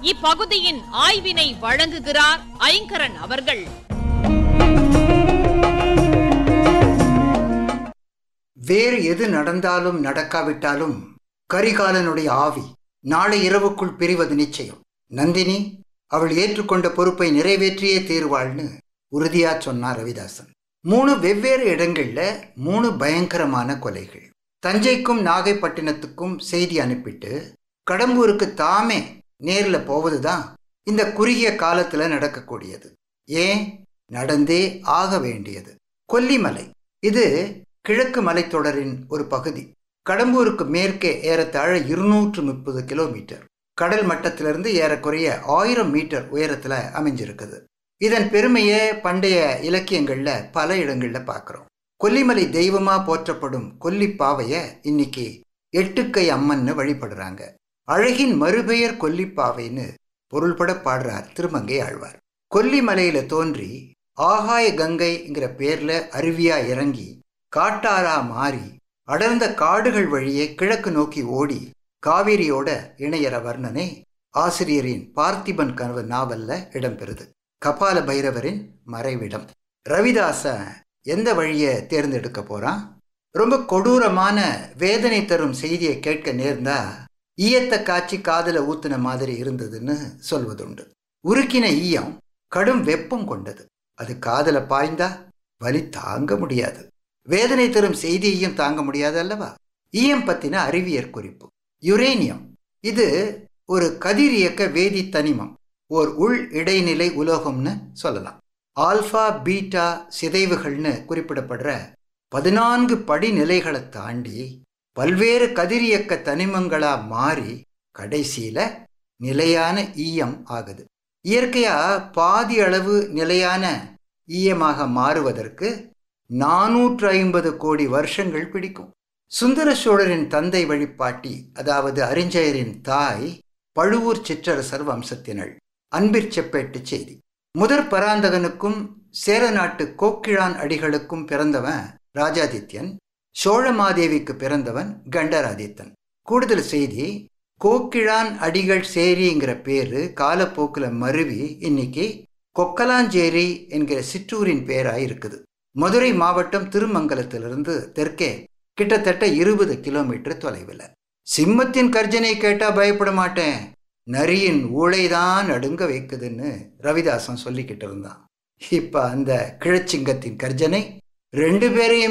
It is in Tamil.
இப்பகுதியின் ஆய்வினை வழங்குகிறார் ஐங்கரன் அவர்கள் வேறு எது நடந்தாலும் நடக்காவிட்டாலும் கரிகாலனுடைய ஆவி நாளை இரவுக்குள் பிரிவது நிச்சயம் நந்தினி அவள் ஏற்றுக்கொண்ட பொறுப்பை நிறைவேற்றியே தீர்வாள்னு உறுதியா சொன்னார் ரவிதாசன் மூணு வெவ்வேறு இடங்கள்ல மூணு பயங்கரமான கொலைகள் தஞ்சைக்கும் நாகைப்பட்டினத்துக்கும் செய்தி அனுப்பிட்டு கடம்பூருக்கு தாமே நேர்ல போவதுதான் இந்த குறுகிய காலத்துல நடக்கக்கூடியது ஏன் நடந்தே ஆக வேண்டியது கொல்லிமலை இது கிழக்கு மலைத்தொடரின் ஒரு பகுதி கடம்பூருக்கு மேற்கே ஏறத்தாழ இருநூற்று முப்பது கிலோமீட்டர் கடல் மட்டத்திலிருந்து ஏறக்குறைய ஆயிரம் மீட்டர் உயரத்துல அமைஞ்சிருக்குது இதன் பெருமையை பண்டைய இலக்கியங்கள்ல பல இடங்கள்ல பார்க்குறோம் கொல்லிமலை தெய்வமா போற்றப்படும் கொல்லிப்பாவைய இன்னைக்கு எட்டுக்கை அம்மன்னு வழிபடுறாங்க அழகின் மறுபெயர் கொல்லிப்பாவைன்னு பொருள்பட பாடுறார் திருமங்கை ஆழ்வார் கொல்லிமலையில தோன்றி ஆகாய கங்கைங்கிற பேர்ல அருவியா இறங்கி காட்டாரா மாறி அடர்ந்த காடுகள் வழியே கிழக்கு நோக்கி ஓடி காவிரியோட இணையற வர்ணனை ஆசிரியரின் பார்த்திபன் கனவு நாவல்ல இடம்பெறுது கபால பைரவரின் மறைவிடம் ரவிதாச எந்த வழியை தேர்ந்தெடுக்க போறான் ரொம்ப கொடூரமான வேதனை தரும் செய்தியை கேட்க நேர்ந்தா ஈயத்த காட்சி காதல ஊத்துன மாதிரி இருந்ததுன்னு சொல்வதுண்டு உருக்கின ஈயம் கடும் வெப்பம் கொண்டது அது காதல பாய்ந்தா வலி தாங்க முடியாது வேதனை தரும் செய்தியையும் தாங்க முடியாது அல்லவா ஈயம் பத்தின அறிவியற் குறிப்பு யுரேனியம் இது ஒரு கதிரியக்க வேதி தனிமம் ஓர் உள் இடைநிலை உலோகம்னு சொல்லலாம் ஆல்பா பீட்டா சிதைவுகள்னு குறிப்பிடப்படுற பதினான்கு படிநிலைகளை தாண்டி பல்வேறு கதிரியக்க தனிமங்களா மாறி கடைசியில நிலையான ஈயம் ஆகுது இயற்கையா பாதி அளவு நிலையான ஈயமாக மாறுவதற்கு நானூற்று ஐம்பது கோடி வருஷங்கள் பிடிக்கும் சுந்தர சோழரின் தந்தை வழிபாட்டி அதாவது அறிஞரின் தாய் பழுவூர் சிற்றரசர் வம்சத்தினள் அன்பிற் செப்பேட்டு செய்தி முதற் பராந்தகனுக்கும் சேர நாட்டு கோக்கிழான் அடிகளுக்கும் பிறந்தவன் ராஜாதித்யன் சோழமாதேவிக்கு பிறந்தவன் கண்டராதித்தன் கூடுதல் செய்தி கோக்கிழான் அடிகள் சேரிங்கிற பேரு காலப்போக்கில் மருவி இன்னைக்கு கொக்கலாஞ்சேரி என்கிற சிற்றூரின் பேராய் இருக்குது மதுரை மாவட்டம் திருமங்கலத்திலிருந்து தெற்கே கிட்டத்தட்ட இருபது கிலோமீட்டர் தொலைவில் சிம்மத்தின் கர்ஜனை கேட்டா பயப்பட மாட்டேன் நரியின் ஊழைதான் நடுங்க வைக்குதுன்னு ரவிதாசன் சொல்லிக்கிட்டு இருந்தான் இப்ப அந்த கிழச்சிங்கத்தின் கர்ஜனை ரெண்டு பேரையும்